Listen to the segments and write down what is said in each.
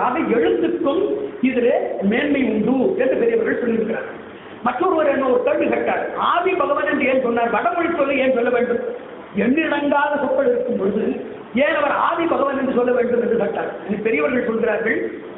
ஆக எழுத்துக்கும் இதிலே மேன்மை உண்டு என்று பெரியவர்கள் சொல்லியிருக்கிறார் மற்றொருவர் என்ன ஒரு கேள்வி கேட்டார் ஆதி பகவான் என்று ஏன் சொன்னார் வடமொழி சொல்லி ஏன் சொல்ல வேண்டும் எண்ணிடங்காத சொற்கள் இருக்கும் பொழுது ஏன் அவர் ஆதி பகவான் என்று சொல்ல வேண்டும் என்று கேட்டார் இனி பெரியவர்கள் சொல்கிறார்கள்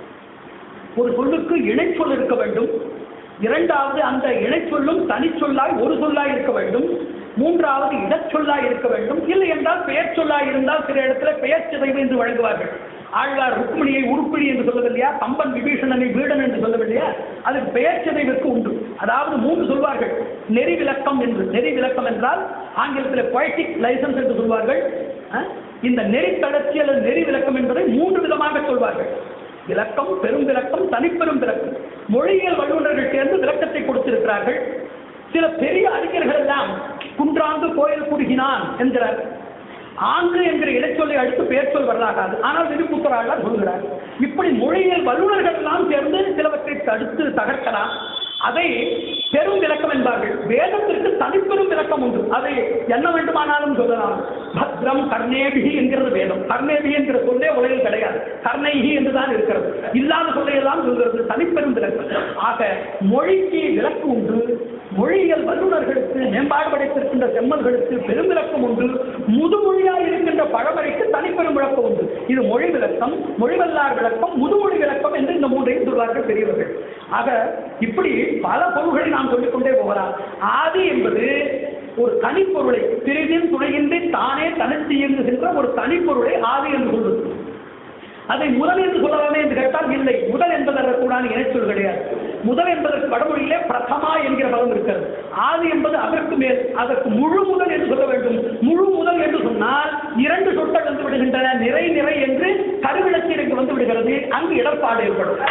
ஒரு சொல்லுக்கு இணைச்சொல் இருக்க வேண்டும் இரண்டாவது அந்த இணைச்சொல்லும் தனிச்சொல்லாய் ஒரு சொல்லாய் இருக்க வேண்டும் மூன்றாவது இடச்சொல்லாய் இருக்க வேண்டும் இல்லை என்றால் பெயர் சொல்லாய் இருந்தால் சில இடத்துல பெயர் சிதைவு என்று வழங்குவார்கள் ஆழ்வார் ருக்மிணியை உருப்பிடி என்று சொல்லவில்லையா கம்பன் விபீஷணனை வீடன் என்று சொல்லவில்லையா அது பெயர் சிதைவிற்கு உண்டு அதாவது மூன்று சொல்வார்கள் நெறி விளக்கம் என்று நெறி விளக்கம் என்றால் ஆங்கிலத்தில் பொய்டிக் லைசன்ஸ் என்று சொல்வார்கள் அஹ், இந்த நெறி தளர்ச்சி அல்லது நெறி விளக்கம் என்பதை மூன்று விதமாக சொல்வார்கள் விளக்கம் பெரும் விளக்கம் தனிப்பெரும் விளக்கம் மொழியியல் வல்லுநர்கள் சேர்ந்து விளக்கத்தை கொடுத்திருக்கிறார்கள் சில பெரிய அறிஞர்கள் எல்லாம் குன்றாந்து கோயில் குறுகினான் என்கிறார் ஆங்கு என்கிற இடைச்சொல்லை அடுத்து பெயர் சொல் வரலாகாது ஆனால் விருப்புத்தராளர் சொல்கிறார் இப்படி மொழியியல் வல்லுநர்கள் எல்லாம் சேர்ந்து சிலவற்றை தடுத்து தகர்க்கலாம் அதை பெரும் விளக்கம் என்பார்கள் வேதத்திற்கு தனிப்பெரும் விளக்கம் உண்டு அதை என்ன வேண்டுமானாலும் சொல்லலாம் பத்ரம் கர்ணேபிகி என்கிறது வேதம் கர்ணேபிகி என்கிற சொல்லே உலகில் கிடையாது கர்ணைகி என்றுதான் இருக்கிறது இல்லாத சொல்லையெல்லாம் சொல்கிறது தனிப்பெரும் விளக்கம் ஆக மொழிக்கு விளக்கு உண்டு மொழியியல் வல்லுநர்களுக்கு மேம்பாடு படைத்திருக்கின்ற செம்மல்களுக்கு பெரும் விளக்கம் உண்டு முதுமொழியாய் இருக்கின்ற பழமொழிக்கு தனிப்பெரும் விளக்கம் உண்டு இது மொழி விளக்கம் மொழிவல்லார் விளக்கம் முதுமொழி விளக்கம் என்று இந்த மூன்றையும் சொல்வார்கள் பெரியவர்கள் ஆக இப்படி பல பொருள்களை நாம் சொல்லிக்கொண்டே போகலாம் ஆதி என்பது ஒரு தனிப்பொருளை பிரிதின் துணையின்றி தானே தனித்து இயங்குகின்ற ஒரு தனிப்பொருளை ஆதி என்று சொல்வது அதை முதல் என்று சொல்லலாமே என்று கேட்டால் இல்லை முதல் என்பதற்குடான இணைச்சொல் கிடையாது முதல் என்பதற்கு வடமொழியிலே பிரதமா என்கிற பதம் இருக்கிறது ஆதி என்பது அதற்கு மேல் அதற்கு முழு முதல் என்று சொல்ல வேண்டும் முழு முதல் என்று சொன்னால் இரண்டு சொற்கள் வந்து விடுகின்றன நிறை நிறை என்று கருவிளக்கு வந்து விடுகிறது அங்கு இடர்பாடு ஏற்படும்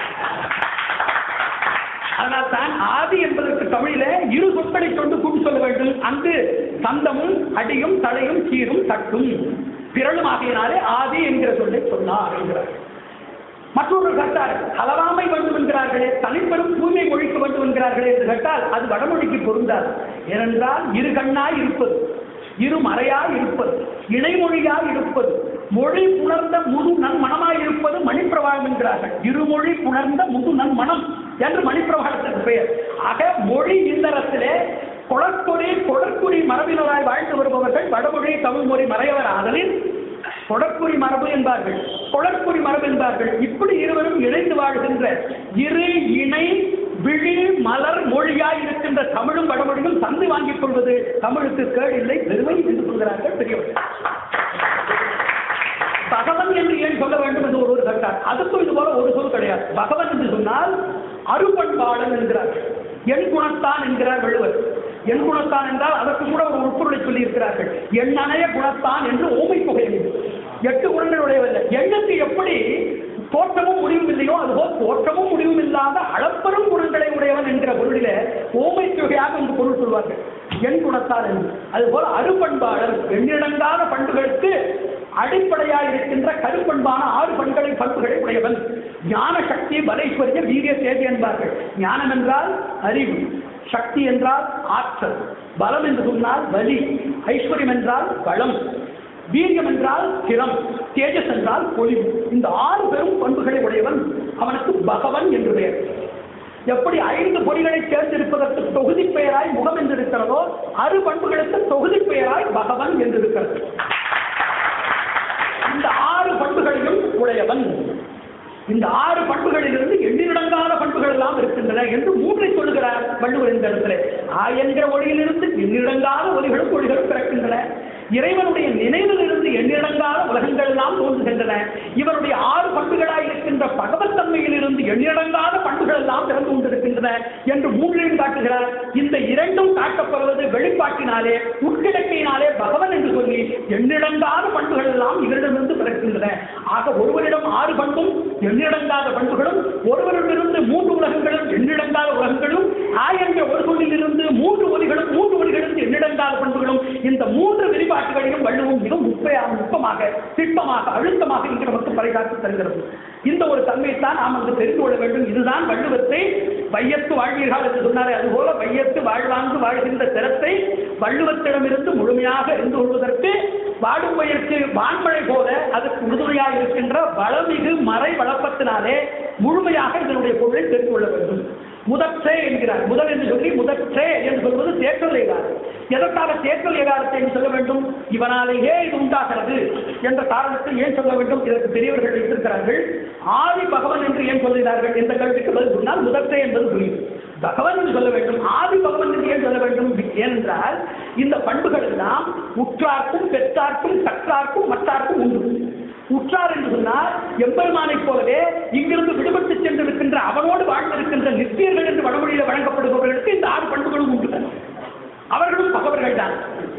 அதனால் தான் ஆதி என்பதற்கு தமிழிலே இரு சொற்களை கொண்டு கூட்டி சொல்ல வேண்டும் அங்கு சந்தமும் அடியும் தலையும் சீரும் தட்டும் பிறழும் ஆகியனாலே ஆதி என்கிற சொல்லை சொன்னார் என்கிறார் மற்றொரு கேட்டார் கலவாமை வேண்டும் என்கிறார்களே தனிப்பெரும் தூய்மை மொழிக்க வேண்டும் என்கிறார்களே என்று கேட்டால் அது வடமொழிக்கு பொருந்தாது ஏனென்றால் இரு கண்ணாய் இருப்பது இரு மறையாய் இருப்பது இணைமொழியாய் இருப்பது மொழி புணர்ந்த முது நன்மணமாய் இருப்பது மணிப்பிரவாகம் என்கிறார்கள் இருமொழி புணர்ந்த முது நன்மணம் என்று மணிப்பிரவாகத்திற்கு பெயர் ஆக மொழி இல்லறத்திலே கொடற்குறி கொடற்குறி மரபினராய் வாழ்ந்து வருபவர்கள் வடமொழி தமிழ் மொழி மறையவர் ஆதலில் கொடற்குறி மரபு என்பார்கள் கொடற்குறி மரபு என்பார்கள் இப்படி இருவரும் இணைந்து வாழ்கின்ற இரு இணை விழி மலர் மொழியாய் இருக்கின்ற தமிழும் வடமொழியும் சந்தி வாங்கிக் கொள்வது தமிழுக்கு கேடு இல்லை பெருமை என்று சொல்கிறார்கள் பெரியவர்கள் பகவன் என்று ஏன் சொல்ல வேண்டும் என்று ஒருவர் கேட்டார் அதுக்கும் இது போல ஒரு சொல் கிடையாது பகவன் என்று சொன்னால் அருப்பண்பாளன் என்கிறார்கள் என் குணத்தான் என்கிறார் வள்ளுவர் என் குணத்தான் என்றால் அதற்கு கூட ஒரு உட்பொருளை சொல்லி இருக்கிறார்கள் எண்ணனைய குணத்தான் என்று ஓமை தொகை உண்டு. எட்டு குணங்கள் உடையவல்ல எண்ணுக்கு எப்படி தோற்றமும் முடிவும் இல்லையோ அதுபோல் தோற்றமும் முடிவும் இல்லாத அளப்பெரும் குணங்களை உடையவன் என்கிற பொருளிலே ஓமை தொகையாக இந்த பொருள் சொல்வார்கள் எண் குணத்தால் என்று அதுபோல் அருப்பண்பாளர் எண்ணிடங்காத பண்புகளுக்கு அடிப்படையாக இருக்கின்ற கருப்பண்பான ஆறு பண்களை பண்புகளை உடையவன் ஞான சக்தி பலேஸ்வரிய வீரிய தேதி என்பார்கள் ஞானம் என்றால் அறிவு சக்தி என்றால் ஆற்றல் பலம் என்று சொன்னால் வலி ஐஸ்வர்யம் என்றால் வளம் வீரியம் என்றால் திறம் தேஜஸ் என்றால் பொலிவு இந்த ஆறு பெரும் பண்புகளை உடையவன் அவனுக்கு பகவன் என்று பெயர் எப்படி ஐந்து பொறிகளை சேர்ந்திருப்பதற்கு தொகுதி பெயராய் முகம் என்று இருக்கிறதோ அறு பண்புகளுக்கு தொகுதி பெயராய் பகவன் என்று இருக்கிறது இந்த ஆறு பண்புகளையும் உடையவன் இந்த ஆறு பண்புகளிலிருந்து எண்ணிடங்காத பண்புகள் எல்லாம் இருக்கின்றன என்று மூன்றை சொல்லுகிறார் வள்ளுவர் இந்த இடத்துல ஆ என்கிற ஒளியிலிருந்து எண்ணிடங்காத ஒலிகளும் ஒளிகளும் பிறக்கின்றன இறைவனுடைய நினைவிலிருந்து எண்ணிடங்காத உலகங்கள் எல்லாம் தோன்றுகின்றன இவருடைய ஆறு பண்புகளாய் இருக்கின்ற பகவத்தன்மையிலிருந்து எண்ணிடங்காத பண்புகள் எல்லாம் பிறந்து கொண்டிருக்கின்றன என்று மூன்றையும் காட்டுகிறார் இந்த இரண்டும் காட்டப்படுவது வெளிப்பாட்டினாலே உட்கிடக்கையினாலே பகவன் என்று சொல்லி எண்ணிடங்காத பண்புகள் எல்லாம் இவரிடமிருந்து பிறக்கின்றன ஆக ஒருவரிடம் ஆறு பண்பும் எண்ணிடங்காத பண்புகளும் ஒருவரிடமிருந்து மூன்று உலகங்களும் எண்ணிடங்காத உலகங்களும் ஆய் என்ற ஒரு சொல்லிலிருந்து மூன்று ஒலிகளும் மூன்று ஒலிகளும் எண்ணிடங்காத பண்புகளும் இந்த மூன்று வெளிப்பாட்டுகளையும் வள்ளுவம் மிக முப்பையா நுட்பமாக நுட்பமாக திட்டமாக அழுத்தமாக இங்கு நமக்கு பறைகாட்டி தருகிறது இந்த ஒரு தன்மையைத்தான் நாம் அங்கு தெரிந்து கொள்ள வேண்டும் இதுதான் வள்ளுவத்தை வையத்து வாழ்வீர்கள் என்று சொன்னாரே அதுபோல வையத்து வாழ்வாங்கு வாழ்கின்ற திறத்தை வள்ளுவத்திடமிருந்து முழுமையாக இருந்து கொள்வதற்கு வாடும் பயிருக்கு வான்மழை போல அதுக்கு உறுதுணையாக இருக்கின்ற வளமிகு மறை வளப்பத்தினாலே முழுமையாக இதனுடைய பொருளை தெரிந்து கொள்ள வேண்டும் முதற்றே என்கிறார் முதல் என்று சொல்லி முதற்றே என்று சொல்வது தேற்றல் ஏகாரம் எதற்காக தேற்றல் ஏகாரத்தை என்று சொல்ல வேண்டும் இவனாலேயே இது உண்டாகிறது என்ற காரணத்தை ஏன் சொல்ல வேண்டும் இதற்கு பெரியவர்கள் வைத்திருக்கிறார்கள் ஆதி பகவன் என்று ஏன் சொல்கிறார்கள் என்ற கேள்விக்கு பதில் சொன்னால் முதற்றே என்பது புரியும் பகவன் என்று சொல்ல வேண்டும் ஆதி பகவன் என்று ஏன் சொல்ல வேண்டும் ஏனென்றால் இந்த பண்புகள் எல்லாம் உற்றார்க்கும் பெற்றார்க்கும் கற்றார்க்கும் மற்றார்க்கும் உண்டு உற்றார் என்று சொன்னால் எம்பெருமானைப் போலவே இங்கிருந்து விடுபட்டு சென்றிருக்கின்ற அவனோடு வாழ்ந்திருக்கின்ற நித்தியர்கள் என்று வடமொழியில் வழங்கப்படுபவர்களுக்கு இந்த ஆறு பண்புகளும் உண்டு அவர்களும் பகவர்கள் தான்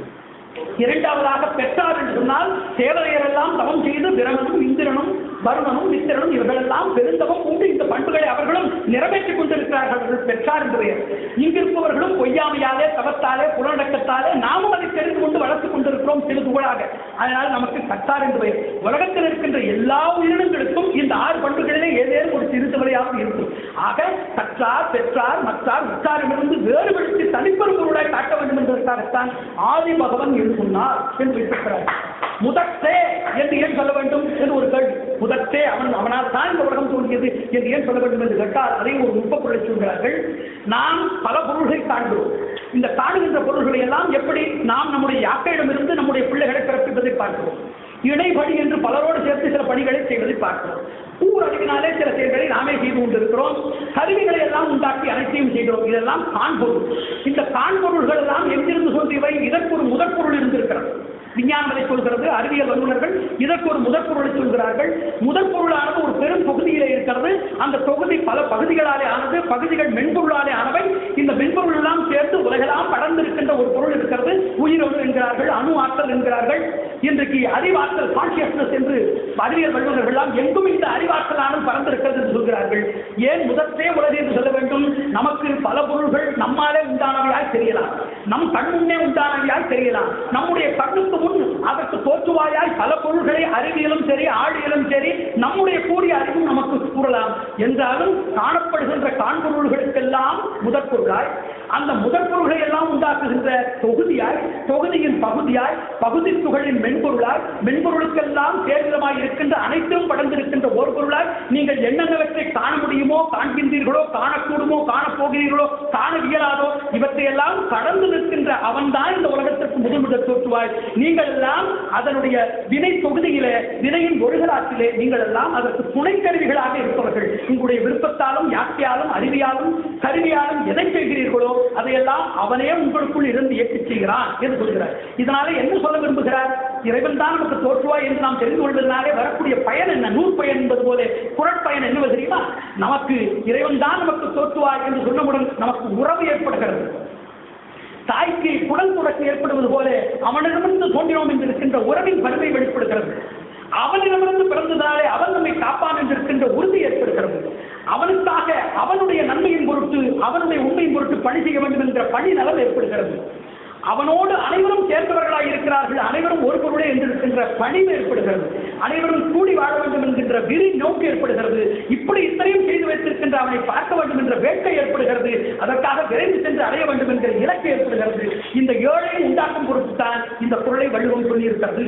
இரண்டாவதாக பெற்றார் என்று சொன்னால் தேவதையரெல்லாம் தவம் செய்து பிரமனும் இந்திரனும் வருணனும் மித்திரனும் இவர்களெல்லாம் பெருந்தவம் உண்டு இந்த பண்புகளை அவர்களும் நிறைவேற்றிக் கொண்டிருக்கிறார்கள் அவர்கள் பெற்றார் என்று பெயர் இங்கிருப்பவர்களும் பொய்யாமையாலே தவத்தாலே புலனடக்கத்தாலே நாமும் அதை தெரிந்து கொண்டு வளர்த்துக் கொண்டிருக்கிறோம் சிறு துகளாக அதனால் நமக்கு கற்றார் என்று பெயர் உலகத்தில் இருக்கின்ற எல்லா உயிரினங்களுக்கும் இந்த ஆறு பண்புகளிலே ஏதேனும் ஒரு சிறு துறையாக இருக்கும் ஆக கற்றார் பெற்றார் மற்றார் உற்றாரிடமிருந்து வேறுபடுத்தி தனிப்பெரும் பொருளாய் காட்ட வேண்டும் என்பதற்காகத்தான் ஆதி பகவன் என்று சொன்னார் என்று வைத்திருக்கிறார் முதற்றே என்று ஏன் சொல்ல வேண்டும் என்று ஒரு கேள்வி முதற்றே அவன் அவனால் தான் இந்த உலகம் தோன்றியது என்று ஏன் சொல்ல வேண்டும் என்று கேட்டால் அதையும் ஒரு நுட்ப பொருளை சொல்கிறார்கள் நாம் பல பொருள்களை காண்கிறோம் இந்த காணுகின்ற பொருள்களை எல்லாம் எப்படி நாம் நம்முடைய யாக்கையிடமிருந்து நம்முடைய பிள்ளைகளை பிறப்பிப்பதை பார்க்கிறோம் இடைபடி என்று பலரோடு சேர்த்து சில பணிகளை செய்வதை பார்க்கிறோம் ஊர் அறிவினாலே சில செயல்களை நாமே செய்து கொண்டிருக்கிறோம் கருவிகளை எல்லாம் உண்டாக்கி அனைத்தையும் செய்கிறோம் இதெல்லாம் காண்பொருள் இந்த காண்பொருள்கள் எல்லாம் எங்கிருந்து தோன்றியவை இதற்கு ஒரு முதற் பொருள் இருந்திருக்கிறது விஞ்ஞானம் அதை சொல்கிறது அறிவியல் வல்லுநர்கள் இதற்கு ஒரு முதற் பொருளை சொல்கிறார்கள் முதற் பொருளானது ஒரு பெரும் தொகுதியிலே இருக்கிறது அந்த தொகுதி பல பகுதிகளாலே ஆனது பகுதிகள் மென்பொருளாலே ஆனவை இந்த மென்பொருள் எல்லாம் சேர்ந்து உலகெல்லாம் படர்ந்திருக்கின்ற ஒரு பொருள் இருக்கிறது உயிரோடு என்கிறார்கள் அணு ஆற்றல் என்கிறார்கள் இன்றைக்கு அறிவாற்றல் கான்சியஸ்னஸ் என்று அறிவியல் வல்லுநர்கள் எல்லாம் எங்கும் இந்த அறிவாற்றலானது பறந்திருக்கிறது என்று சொல்கிறார்கள் ஏன் முதற்றே உலகு என்று சொல்ல வேண்டும் நமக்கு பல பொருள்கள் நம்மாலே உண்டானவையாய் தெரியலாம் நம் கண் முன்னே உண்டானவையாய் தெரியலாம் நம்முடைய கண்ணுக்கு முன் அதற்கு தோற்றுவாயாய் பல பொருள்களை அறிவியலும் சரி ஆழியலும் சரி நம்முடைய கூடிய அறிவும் நமக்கு கூறலாம் என்றாலும் காணப்படுகின்ற காண்பொருள்களுக்கெல்லாம் முதற் பொருளாய் அந்த முதற் பொருள்களை எல்லாம் உண்டாக்குகின்ற தொகுதியாய் தொகுதியின் பகுதியாய் பகுதி துகளின் மென்பொருளாய் மென்பொருளுக்கெல்லாம் சேர்ந்தமாய் இருக்கின்ற அனைத்தும் படர்ந்திருக்கின்ற ஒரு பொருளாய் நீங்கள் என்னென்னவற்றை காண முடியுமோ காண்கின்றீர்களோ காணக்கூடுமோ காணப்போகிறீர்களோ காண இயலாதோ இவற்றையெல்லாம் கடந்து நிற்கின்ற அவன்தான் இந்த உலகத்திற்கு முதல் முதல் தோற்றுவாய் நீங்கள் எல்லாம் அதனுடைய வினை தொகுதியிலே வினையின் ஒருகலாற்றிலே நீங்கள் எல்லாம் அதற்கு துணைக்கருவிகளாக இருப்பவர்கள் உங்களுடைய விருப்பத்தாலும் யாக்கையாலும் அறிவியாலும் கருவியாலும் எதை செய்கிறீர்களோ அதையெல்லாம் அவனே உங்களுக்குள் இருந்து இயக்கச் செய்கிறான் என்று சொல்கிறார் இதனால என்ன சொல்ல விரும்புகிறார் இறைவன் தான் நமக்கு தோற்றுவாய் என்று நாம் தெரிந்து கொள்வதனாலே வரக்கூடிய பயன் என்ன நூற் பயன் என்பது போல குரட்பயன் என்ன தெரியுமா நமக்கு இறைவன் தான் நமக்கு தோற்றுவாய் என்று சொன்னவுடன் நமக்கு உறவு ஏற்படுகிறது தாய்க்கு குடல் தொடர்ச்சி ஏற்படுவது போல அவனிடமிருந்து தோன்றினோம் என்று இருக்கின்ற உறவின் வலிமை வெளிப்படுகிறது அவனிடமிருந்து பிறந்ததாலே அவன் நம்மை காப்பான் என்று இருக்கின்ற உறுதி ஏற்படுகிறது அவனுக்காக அவனுடைய நன்மையின் பொருட்டு அவனுடைய உண்மையின் பொருட்டு பணி செய்ய வேண்டும் என்ற பணி நலம் ஏற்படுகிறது அவனோடு அனைவரும் சேர்ந்தவர்களாக இருக்கிறார்கள் அனைவரும் ஒரு பொருளே என்றிருக்கின்ற பணிவு ஏற்படுகிறது அனைவரும் கூடி வாழ வேண்டும் என்கின்ற விரி நோக்கு ஏற்படுகிறது இப்படி இத்தனையும் செய்து வைத்திருக்கின்ற அவனை பார்க்க வேண்டும் என்ற வேட்கை ஏற்படுகிறது அதற்காக விரைந்து சென்று அடைய வேண்டும் என்கிற இலக்கு ஏற்படுகிறது இந்த ஏழையை உண்டாக்கும் பொருட்டு தான் இந்த பொருளை வள்ளுவம் சொல்லியிருக்கிறது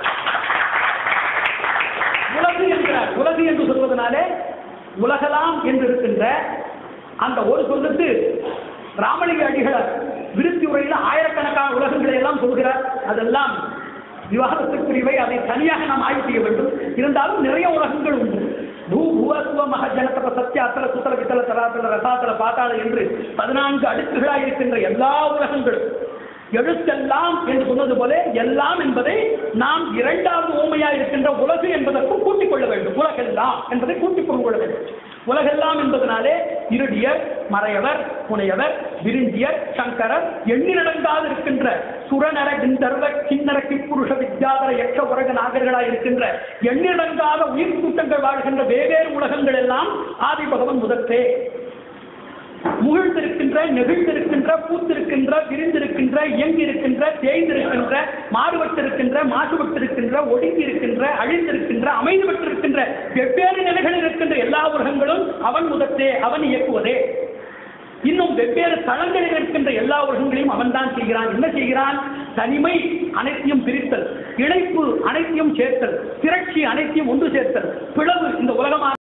உலகு என்கிறார் உலகு என்று சொல்வதனாலே உலகலாம் என்று இருக்கின்ற அந்த ஒரு சொல்லுக்கு ராமலிங்க அடிகளார் விருத்தி உரையில் ஆயிரக்கணக்கான உலகங்களை எல்லாம் சொல்கிறார் அதெல்லாம் விவாதத்திற்குரியவை அதை தனியாக நாம் ஆய்வு செய்ய வேண்டும் இருந்தாலும் நிறைய உலகங்கள் உண்டு பூ புவ சுவ மக ஜனதப சத்யாத்தல சுத்தல வித்தல தராத்தல ரசாத்தல பாத்தாள என்று பதினான்கு அடுக்குகளாக இருக்கின்ற எல்லா உலகங்களும் எழுத்தெல்லாம் என்று சொன்னது போல எல்லாம் என்பதை நாம் இரண்டாவது ஊமையா இருக்கின்ற உலகு என்பதற்கும் கூட்டிக் கொள்ள வேண்டும் உலகெல்லாம் என்பதை கூட்டிக் கொள்ள வேண்டும் உலகெல்லாம் என்பதனாலே இருடியர் மறையவர் புனையவர் விருந்தியர் சங்கரர் எண்ணிலடங்காது இருக்கின்ற சுரநர கிந்தர்வ கிண்ணர கிப்புருஷ வித்யாதர யட்ச உலக நாகர்களாய் இருக்கின்ற எண்ணிலடங்காத உயிர் கூட்டங்கள் வாழ்கின்ற வெவ்வேறு உலகங்கள் எல்லாம் ஆதி பகவன் முதற்றே முகிழ்ந்திருக்கின்ற நெகிழ்ந்திருக்கின்ற பூத்திருக்கின்ற விரிந்திருக்கின்ற இயங்கியிருக்கின்ற தேய்ந்திருக்கின்ற மாறுபட்டிருக்கின்ற மாசுபட்டிருக்கின்ற ஒடுங்கி இருக்கின்ற அழிந்திருக்கின்ற அமைந்து பெற்றிருக்கின்ற வெவ்வேறு நிலைகளில் இருக்கின்ற எல்லா உலகங்களும் அவன் முதத்தே அவன் இயக்குவதே இன்னும் வெவ்வேறு தளங்களில் இருக்கின்ற எல்லா உலகங்களையும் அவன்தான் செய்கிறான் என்ன செய்கிறான் தனிமை அனைத்தையும் பிரித்தல் இணைப்பு அனைத்தையும் சேர்த்தல் திரட்சி அனைத்தையும் ஒன்று சேர்த்தல் பிளவு இந்த உலகமாக